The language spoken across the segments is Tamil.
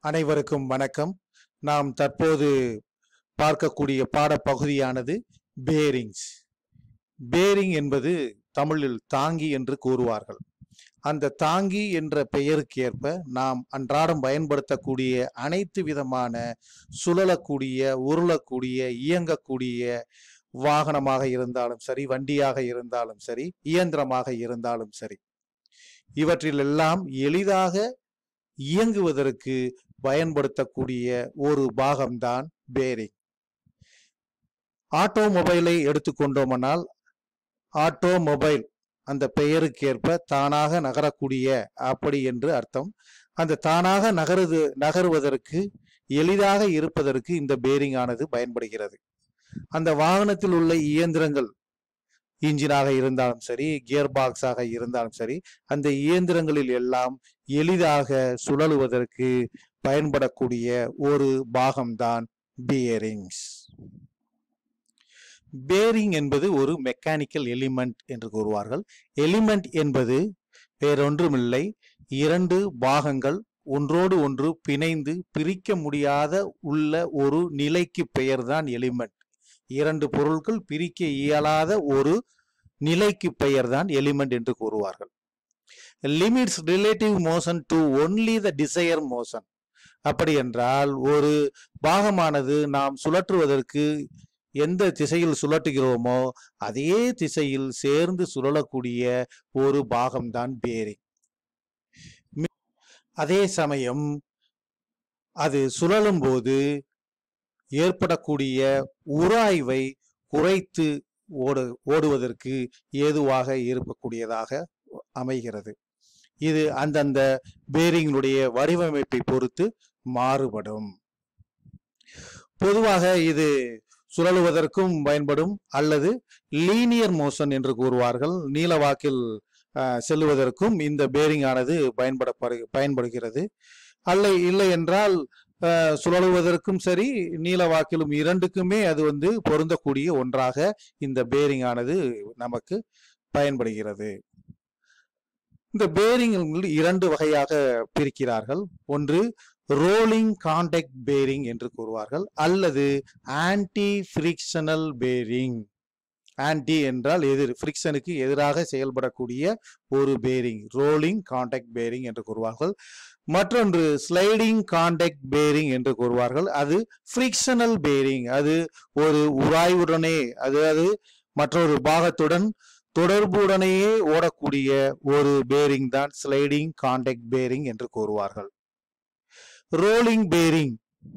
அனைவருக்கும் வணக்கம் நாம் தற்போது பார்க்கக்கூடிய பாடப்பகுதியானது பேரிங்ஸ் பேரிங் என்பது தமிழில் தாங்கி என்று கூறுவார்கள் அந்த தாங்கி என்ற பெயருக்கேற்ப நாம் அன்றாடம் பயன்படுத்தக்கூடிய அனைத்து விதமான சுழலக்கூடிய உருளக்கூடிய இயங்கக்கூடிய வாகனமாக இருந்தாலும் சரி வண்டியாக இருந்தாலும் சரி இயந்திரமாக இருந்தாலும் சரி இவற்றிலெல்லாம் எளிதாக இயங்குவதற்கு பயன்படுத்தக்கூடிய ஒரு பாகம்தான் பேரிங் ஆட்டோமொபைலை எடுத்துக்கொண்டோமானால் ஆட்டோமொபைல் அந்த பெயருக்கேற்ப தானாக நகரக்கூடிய அப்படி என்று அர்த்தம் அந்த தானாக நகருது நகருவதற்கு எளிதாக இருப்பதற்கு இந்த பேரிங் ஆனது பயன்படுகிறது அந்த வாகனத்தில் உள்ள இயந்திரங்கள் இன்ஜினாக இருந்தாலும் சரி கியர் பாக்ஸாக இருந்தாலும் சரி அந்த இயந்திரங்களில் எல்லாம் எளிதாக சுழலுவதற்கு பயன்படக்கூடிய ஒரு பாகம்தான் பியரிங்ஸ் பேரிங் என்பது ஒரு மெக்கானிக்கல் எலிமெண்ட் என்று கூறுவார்கள் எலிமெண்ட் என்பது வேறொன்றுமில்லை இரண்டு பாகங்கள் ஒன்றோடு ஒன்று பிணைந்து பிரிக்க முடியாத உள்ள ஒரு நிலைக்கு பெயர்தான் எலிமெண்ட் இரண்டு பொருட்கள் பிரிக்க இயலாத ஒரு நிலைக்கு பெயர்தான் எலிமெண்ட் என்று கூறுவார்கள் limits relative motion to only the desire motion அப்படி என்றால் ஒரு பாகமானது நாம் சுழற்றுவதற்கு எந்த திசையில் சுழற்றுகிறோமோ அதே திசையில் சேர்ந்து சுழலக்கூடிய ஒரு பாகம்தான் பேரிங் அதே சமயம் அது சுழலும் போது ஏற்படக்கூடிய உராய்வை குறைத்து ஓடு ஓடுவதற்கு ஏதுவாக இருக்கக்கூடியதாக அமைகிறது இது அந்தந்த பேரிங்கினுடைய வடிவமைப்பை பொறுத்து மாறுபடும் பொதுவாக இது சுழலுவதற்கும் பயன்படும் அல்லது லீனியர் மோஷன் என்று கூறுவார்கள் நீளவாக்கில் செல்லுவதற்கும் இந்த பேரிங் ஆனது பயன்படப்படு பயன்படுகிறது அல்ல இல்லை என்றால் சுழலுவதற்கும் சரி நீளவாக்கிலும் இரண்டுக்குமே அது வந்து பொருந்தக்கூடிய ஒன்றாக இந்த பேரிங் ஆனது நமக்கு பயன்படுகிறது இந்த பேரிங் இரண்டு வகையாக பிரிக்கிறார்கள் ஒன்று ரோலிங் கான்டாக்ட் பேரிங் என்று கூறுவார்கள் அல்லது ஆன்டி ஃப்ரிக்ஷனல் பேரிங் ஆன்டி என்றால் எதிர் ஃப்ரிக்ஷனுக்கு எதிராக செயல்படக்கூடிய ஒரு பேரிங் ரோலிங் கான்டாக்ட் பேரிங் என்று கூறுவார்கள் மற்றொன்று ஸ்லைடிங் கான்டாக்ட் பேரிங் என்று கூறுவார்கள் அது ஃப்ரிக்ஷனல் பேரிங் அது ஒரு உராய்வுடனே அதாவது மற்றொரு பாகத்துடன் தொடர்புடனேயே ஓடக்கூடிய ஒரு பேரிங் தான் ஸ்லைடிங் கான்டாக்ட் பேரிங் என்று கூறுவார்கள் ரோலிங் பேரிங்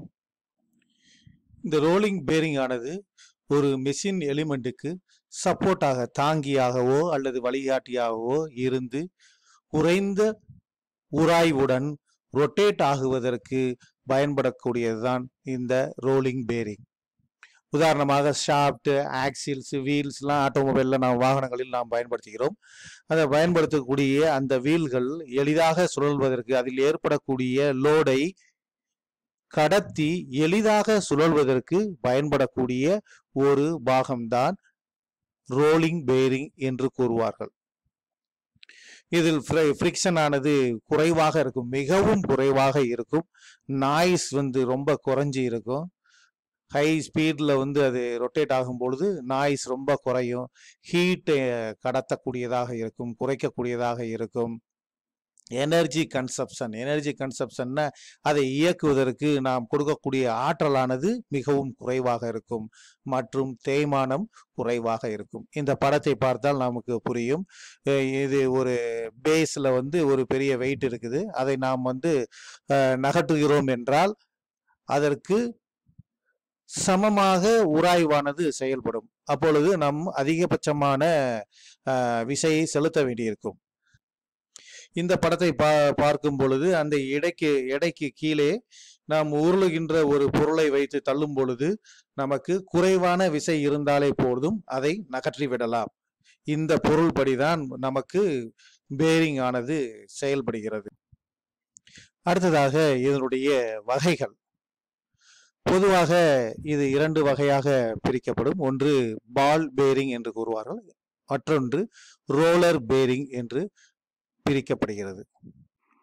இந்த ரோலிங் பேரிங் ஆனது ஒரு மெஷின் எலிமெண்ட்டுக்கு சப்போர்ட்டாக தாங்கியாகவோ அல்லது வழிகாட்டியாகவோ இருந்து குறைந்த உராய்வுடன் ரொட்டேட் ஆகுவதற்கு பயன்படக்கூடியதுதான் இந்த ரோலிங் பேரிங் உதாரணமாக ஷாப்ட் ஆக்சில்ஸ் வீல்ஸ்லாம் ஆட்டோமொபைலில் நாம் வாகனங்களில் நாம் பயன்படுத்துகிறோம் அதை பயன்படுத்தக்கூடிய அந்த வீல்கள் எளிதாக சுழல்வதற்கு அதில் ஏற்படக்கூடிய லோடை கடத்தி எளிதாக சுழல்வதற்கு பயன்படக்கூடிய ஒரு பாகம்தான் ரோலிங் பேரிங் என்று கூறுவார்கள் இதில் ஃப்ரிக்ஷன் ஆனது குறைவாக இருக்கும் மிகவும் குறைவாக இருக்கும் நாய்ஸ் வந்து ரொம்ப குறைஞ்சி இருக்கும் ஹை ஸ்பீடில் வந்து அது ரொட்டேட் ஆகும் பொழுது நாய்ஸ் ரொம்ப குறையும் ஹீட்டை கடத்தக்கூடியதாக இருக்கும் குறைக்கக்கூடியதாக இருக்கும் எனர்ஜி கன்சப்ஷன் எனர்ஜி கன்சப்ஷன்னா அதை இயக்குவதற்கு நாம் கொடுக்கக்கூடிய ஆற்றலானது மிகவும் குறைவாக இருக்கும் மற்றும் தேய்மானம் குறைவாக இருக்கும் இந்த படத்தை பார்த்தால் நமக்கு புரியும் இது ஒரு பேஸில் வந்து ஒரு பெரிய வெயிட் இருக்குது அதை நாம் வந்து நகட்டுகிறோம் என்றால் அதற்கு சமமாக உராய்வானது செயல்படும் அப்பொழுது நம் அதிகபட்சமான விசையை செலுத்த வேண்டியிருக்கும் இந்த படத்தை பா பார்க்கும் பொழுது அந்த எடைக்கு எடைக்கு கீழே நாம் உருளுகின்ற ஒரு பொருளை வைத்து தள்ளும் பொழுது நமக்கு குறைவான விசை இருந்தாலே போதும் அதை நகற்றி விடலாம் இந்த பொருள்படிதான் நமக்கு பேரிங் ஆனது செயல்படுகிறது அடுத்ததாக இதனுடைய வகைகள் பொதுவாக இது இரண்டு வகையாக பிரிக்கப்படும் ஒன்று பால் பேரிங் என்று கூறுவார்கள் மற்றொன்று ரோலர் பேரிங் என்று பிரிக்கப்படுகிறது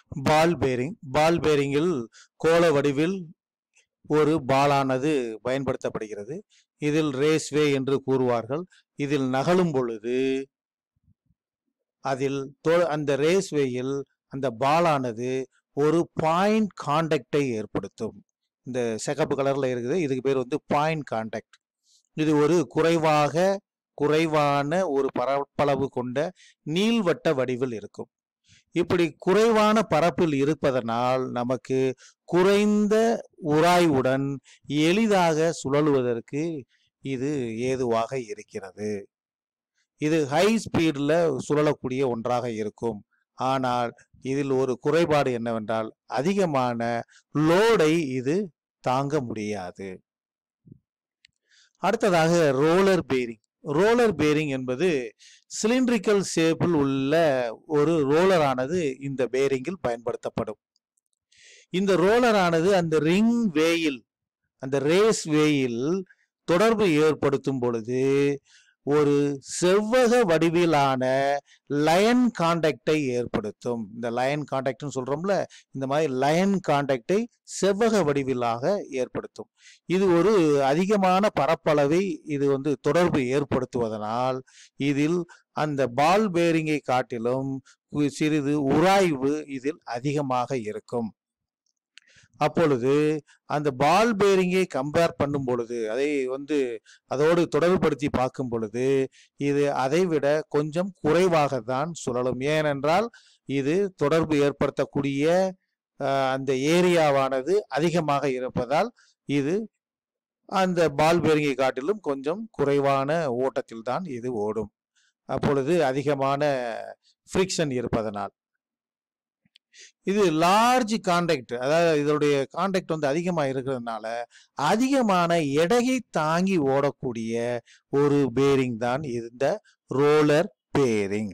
பால் பேரிங் பால் பேரிங்கில் கோள வடிவில் ஒரு பாலானது பயன்படுத்தப்படுகிறது இதில் ரேஸ்வே என்று கூறுவார்கள் இதில் நகலும் பொழுது அதில் தொ- அந்த ரேஸ்வேயில் அந்த பாலானது ஒரு பாயிண்ட் கான்டாக்டை ஏற்படுத்தும் இந்த சிகப்பு கலர்ல இருக்குது இதுக்கு பேர் வந்து பாயிண்ட் கான்டாக்ட் இது ஒரு குறைவாக குறைவான ஒரு பரப்பளவு கொண்ட நீள்வட்ட வடிவில் இருக்கும் இப்படி குறைவான பரப்பில் இருப்பதனால் நமக்கு குறைந்த உராய்வுடன் எளிதாக சுழலுவதற்கு இது ஏதுவாக இருக்கிறது இது ஹை ஸ்பீடில் சுழலக்கூடிய ஒன்றாக இருக்கும் ஆனால் இதில் ஒரு குறைபாடு என்னவென்றால் அதிகமான லோடை இது தாங்க முடியாது அடுத்ததாக ரோலர் பேரிங் ரோலர் பேரிங் என்பது சிலிண்ட்ரிக்கல் ஷேப்பில் உள்ள ஒரு ரோலரானது இந்த பேரிங்கில் பயன்படுத்தப்படும் இந்த ரோலரானது அந்த ரிங் வேயில் அந்த ரேஸ் வேயில் தொடர்பு ஏற்படுத்தும் பொழுது ஒரு செவ்வக வடிவிலான லயன் கான்டாக்டை ஏற்படுத்தும் இந்த லயன் கான்டாக்ட்னு சொல்றோம்ல இந்த மாதிரி லயன் கான்டாக்டை செவ்வக வடிவிலாக ஏற்படுத்தும் இது ஒரு அதிகமான பரப்பளவை இது வந்து தொடர்பு ஏற்படுத்துவதனால் இதில் அந்த பால் பேரிங்கை காட்டிலும் கு- சிறிது உராய்வு இதில் அதிகமாக இருக்கும் அப்பொழுது அந்த பால் பேரிங்கை கம்பேர் பண்ணும் பொழுது அதை வந்து அதோடு தொடர்புபடுத்தி பார்க்கும் பொழுது இது அதைவிட கொஞ்சம் குறைவாக தான் சுழலும் ஏனென்றால் இது தொடர்பு ஏற்படுத்தக்கூடிய அஹ், அந்த ஏரியாவானது அதிகமாக இருப்பதால் இது அந்த பால் பேரிங்கை காட்டிலும் கொஞ்சம் குறைவான ஓட்டத்தில் தான் இது ஓடும் அப்பொழுது அதிகமான ஃப்ரிக்ஷன் இருப்பதனால் இது லார்ஜ் கான்டாக்ட் அதாவது இதனுடைய கான்டாக்ட் வந்து அதிகமாக இருக்கிறதுனால அதிகமான எடையை தாங்கி ஓடக்கூடிய ஒரு பேரிங் தான் இந்த ரோலர் பேரிங்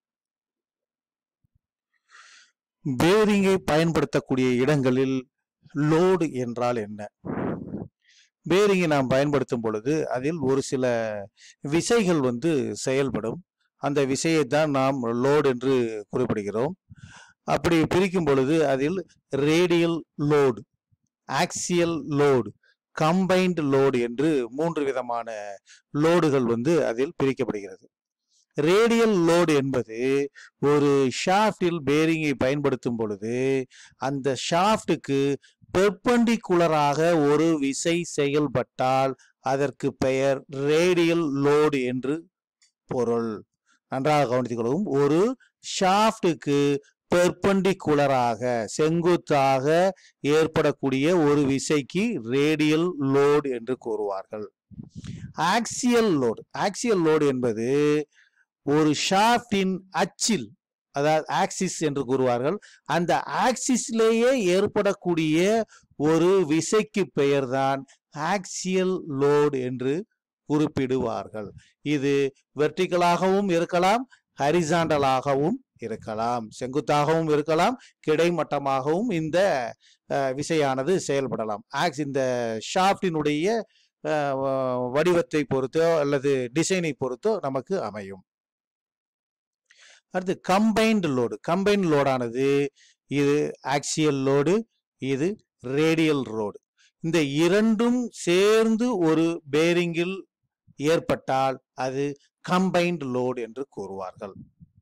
பேரிங்கை பயன்படுத்தக்கூடிய இடங்களில் லோடு என்றால் என்ன பேரிங்கை நாம் பயன்படுத்தும் பொழுது அதில் ஒரு சில விசைகள் வந்து செயல்படும் அந்த விசையை தான் நாம் லோடு என்று குறிப்பிடுகிறோம் அப்படி பிரிக்கும் பொழுது அதில் radial load axial load combined load என்று மூன்று விதமான லோடுகள் வந்து அதில் பிரிக்கப்படுகிறது ரேடியல் லோடு என்பது ஒரு ஷாஃப்டில் பேரிங்கை பயன்படுத்தும் பொழுது அந்த ஷாஃப்டுக்கு பெர்பண்டிகுலராக ஒரு விசை செயல்பட்டால் அதற்கு பெயர் ரேடியல் லோடு என்று பொருள் நன்றாக கவனித்துக் கொள்ளவும் ஒரு ஷாஃப்டுக்கு பெர்பண்டிகுலராக செங்குத்தாக ஏற்படக்கூடிய ஒரு விசைக்கு ரேடியல் லோடு என்று கூறுவார்கள் ஆக்சியல் லோடு ஆக்சியல் லோடு என்பது ஒரு ஷாஃப்டின் அச்சில் அதாவது ஆக்சிஸ் என்று கூறுவார்கள் அந்த ஆக்சிஸ்லேயே ஏற்படக்கூடிய ஒரு விசைக்கு பெயர்தான் ஆக்சியல் லோடு என்று குறிப்பிடுவார்கள் இது வெர்டிகலாகவும் இருக்கலாம் ஹரிசாண்டலாகவும் இருக்கலாம் செங்குத்தாகவும் இருக்கலாம் கிடைமட்டமாகவும் இந்த அஹ், விசையானது செயல்படலாம் ஆக்ஸ் இந்த ஷாஃப்டினுடைய அஹ், வ- வடிவத்தை பொறுத்தோ அல்லது டிசைனை பொறுத்தோ நமக்கு அமையும் அடுத்து கம்பைன்டு லோடு கம்பைன்ட் லோடானது இது ஆக்சியல் லோடு இது ரேடியல் லோடு இந்த இரண்டும் சேர்ந்து ஒரு பேரிங்கில் ஏற்பட்டால் அது கம்பைன்டு லோடு என்று கூறுவார்கள்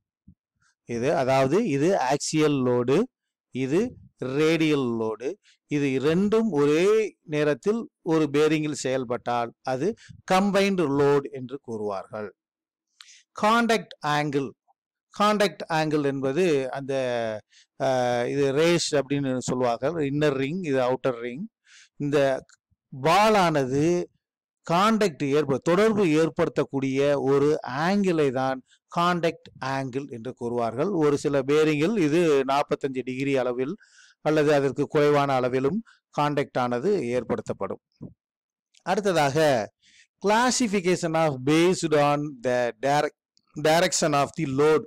இது அதாவது இது ஆக்சியல் லோடு இது ரேடியல் லோடு இது இரண்டும் ஒரே நேரத்தில் ஒரு பேரிங்கில் செயல்பட்டால் அது கம்பைன்டு லோடு என்று கூறுவார்கள் காண்டாக்ட் ஆங்கிள் காண்டாக்ட் ஆங்கிள் என்பது அந்த அஹ், இது ரேஸ் அப்படின்னு சொல்லுவார்கள் இன்னர் ரிங் இது அவுட்டர் ரிங் இந்த பாலானது காண்டாக்ட் ஏற்ப தொடர்பு ஏற்படுத்தக்கூடிய ஒரு ஆங்கிளை தான் காண்டாக்ட் ஆங்கிள் என்று கூறுவார்கள் ஒரு சில பேரிங்கில் இது நாற்பத்தஞ்சு டிகிரி அளவில் அல்லது அதற்கு குறைவான அளவிலும் காண்டாக்ட் ஆனது ஏற்படுத்தப்படும் அடுத்ததாக classification of based on the direction of the load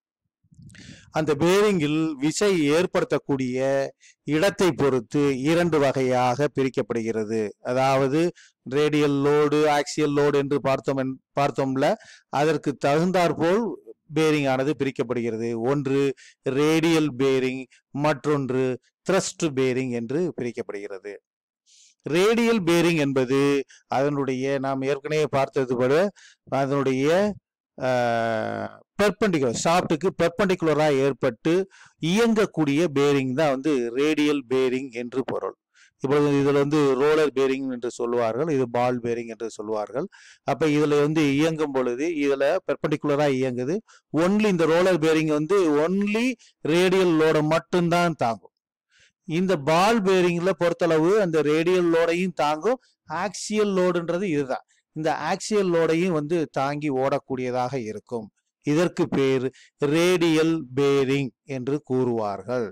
அந்த பேரிங்கில் விசை ஏற்படுத்தக்கூடிய இடத்தை பொறுத்து இரண்டு வகையாக பிரிக்கப்படுகிறது அதாவது ரேடியல் லோடு ஆக்சியல் லோடு என்று பார்த்தோம் என்- பார்த்தோம்ல அதற்கு தகுந்தாற்போல் பேரிங் ஆனது பிரிக்கப்படுகிறது ஒன்று ரேடியல் பேரிங் மற்றொன்று த்ரஸ்ட் பேரிங் என்று பிரிக்கப்படுகிறது ரேடியல் பேரிங் என்பது அதனுடைய நாம் ஏற்கனவே பார்த்தது போல அதனுடைய பெர்பண்டிகுலர் ஷாப்ட்டுக்கு பெர்பண்டிகுலராக ஏற்பட்டு இயங்கக்கூடிய பேரிங் தான் வந்து ரேடியல் பேரிங் என்று பொருள் இப்பொழுது இதில் வந்து ரோலர் பேரிங் என்று சொல்லுவார்கள் இது பால் பேரிங் என்று சொல்லுவார்கள் அப்போ இதில் வந்து இயங்கும் பொழுது இதில் பெர்பண்டிகுலராக இயங்குது ஒன்லி இந்த ரோலர் பேரிங் வந்து ஒன்லி ரேடியல் லோடை மட்டும்தான் தாங்கும் இந்த பால் பேரிங்ல பொறுத்தளவு அந்த ரேடியல் லோடையும் தாங்கும் ஆக்சியல் லோடுன்றது இதுதான் இந்த ஆக்சியல் லோடையும் வந்து தாங்கி ஓடக்கூடியதாக இருக்கும் இதற்கு பேர் ரேடியல் பேரிங் என்று கூறுவார்கள்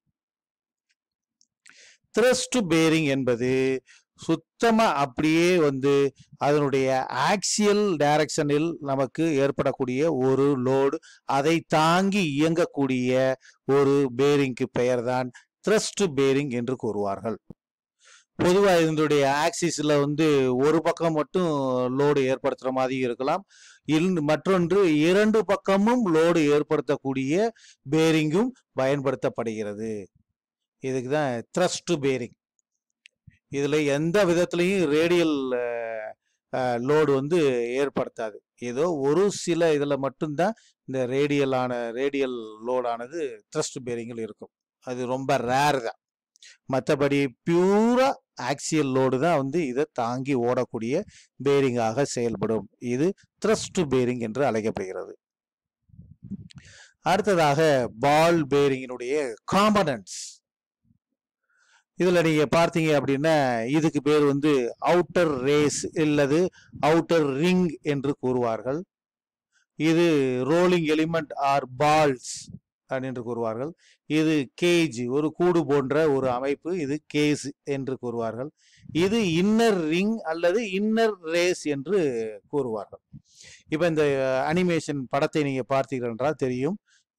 த்ரஸ்ட் பேரிங் என்பது சுத்தமா அப்படியே வந்து அதனுடைய ஆக்சியல் டைரக்ஷனில் நமக்கு ஏற்படக்கூடிய ஒரு லோடு அதை தாங்கி இயங்கக்கூடிய ஒரு பேரிங்க்கு பெயர்தான் த்ரஸ்ட் பேரிங் என்று கூறுவார்கள் பொதுவாக இதனுடைய ஆக்சிஸ்ல வந்து ஒரு பக்கம் மட்டும் லோடு ஏற்படுத்துற மாதிரி இருக்கலாம் இல் மற்றொன்று இரண்டு பக்கமும் லோடு ஏற்படுத்தக்கூடிய பேரிங்கும் பயன்படுத்தப்படுகிறது இதுக்கு தான் த்ரஸ்ட் பேரிங் இதுல எந்த விதத்திலையும் ரேடியல் லோடு வந்து ஏற்படுத்தாது ஏதோ ஒரு சில இதுல மட்டும்தான் இந்த ரேடியலான ரேடியல் லோடானது த்ரஸ்ட் பேரிங்கில் இருக்கும் அது ரொம்ப ரேர் தான் மற்றபடி பியூரா ஆக்சியல் லோடு தான் வந்து இதை தாங்கி ஓடக்கூடிய பேரிங்காக செயல்படும் இது த்ரஸ்ட் பேரிங் என்று அழைக்கப்படுகிறது அடுத்ததாக பால் பேரிங்கினுடைய காம்பனன்ட்ஸ் இதுல நீங்க பார்த்தீங்க அப்படின்னா இதுக்கு பேர் வந்து அவுட்டர் ரேஸ் இல்லது அவுட்டர் ரிங் என்று கூறுவார்கள் இது ரோலிங் எலிமெண்ட் ஆர் பால்ஸ் என்று கூறுவார்கள் இது கேஜ் ஒரு கூடு போன்ற ஒரு அமைப்பு இது கேஸ் என்று கூறுவார்கள் இது இன்னர் ரிங் அல்லது இன்னர் ரேஸ் என்று கூறுவார்கள் இப்போ இந்த அனிமேஷன் படத்தை நீங்க பார்த்தீர்கள் என்றால் தெரியும்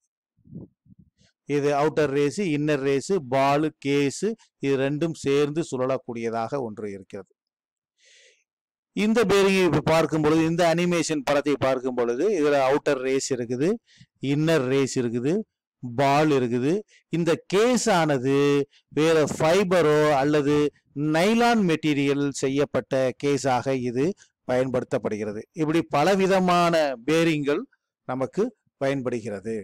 இது outer race inner race ball case இது ரெண்டும் சேர்ந்து சுழலக்கூடியதாக ஒன்று இருக்கிறது இந்த பேரிங்கை இப்போ பார்க்கும் பொழுது இந்த அனிமேஷன் படத்தை பார்க்கும் பொழுது இதில் அவுட்டர் ரேஸ் இருக்குது இன்னர் ரேஸ் இருக்குது பால் இருக்குது இந்த கேஸ் ஆனது வேற ஃபைபரோ அல்லது நைலான் மெட்டீரியல் செய்யப்பட்ட கேஸாக இது பயன்படுத்தப்படுகிறது இப்படி பலவிதமான பேரிங்கள் நமக்கு பயன்படுகிறது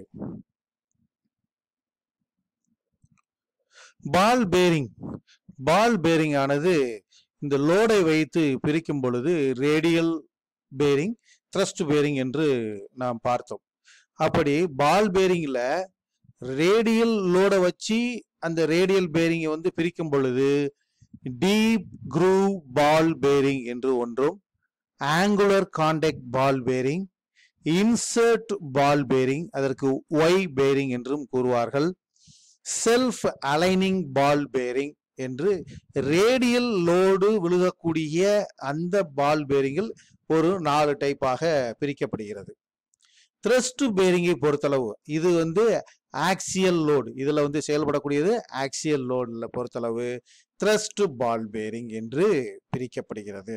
பால் பேரிங் பால் பேரிங் ஆனது இந்த லோடை வைத்து பிரிக்கும் பொழுது ரேடியல் பேரிங் த்ரஸ்ட் பேரிங் என்று நாம் பார்த்தோம் அப்படி பால் பேரிங்ல ரேடியல் லோடை வச்சு அந்த ரேடியல் பேரிங்கை வந்து பிரிக்கும் பொழுது டீப் க்ரூவ் பால் பேரிங் என்று ஒன்றும் angular contact ball bearing insert ball bearing அதற்கு ஒய் பேரிங் என்றும் கூறுவார்கள் செல்ஃப் அலைனிங் பால் பேரிங் என்று ரேடியல் லோடு விழுகக்கூடிய அந்த பால் பேரிங்கில் ஒரு நாலு டைப்பாக பிரிக்கப்படுகிறது த்ரஸ்ட் பேரிங்கை பொறுத்தளவு இது வந்து ஆக்சியல் லோடு இதுல வந்து செயல்படக்கூடியது ஆக்சியல் லோடுல பொறுத்தளவு த்ரஸ்ட் பால் பேரிங் என்று பிரிக்கப்படுகிறது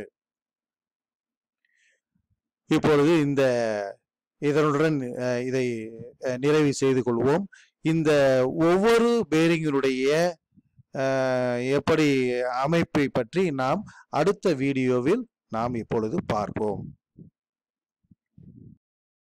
இப்பொழுது இந்த இதனுடன் அஹ், இதை அஹ், நிறைவு செய்து கொள்வோம் இந்த ஒவ்வொரு பேரிங்கினுடைய அஹ், எப்படி அமைப்பை பற்றி நாம் அடுத்த வீடியோவில் நாம் இப்பொழுது பார்ப்போம்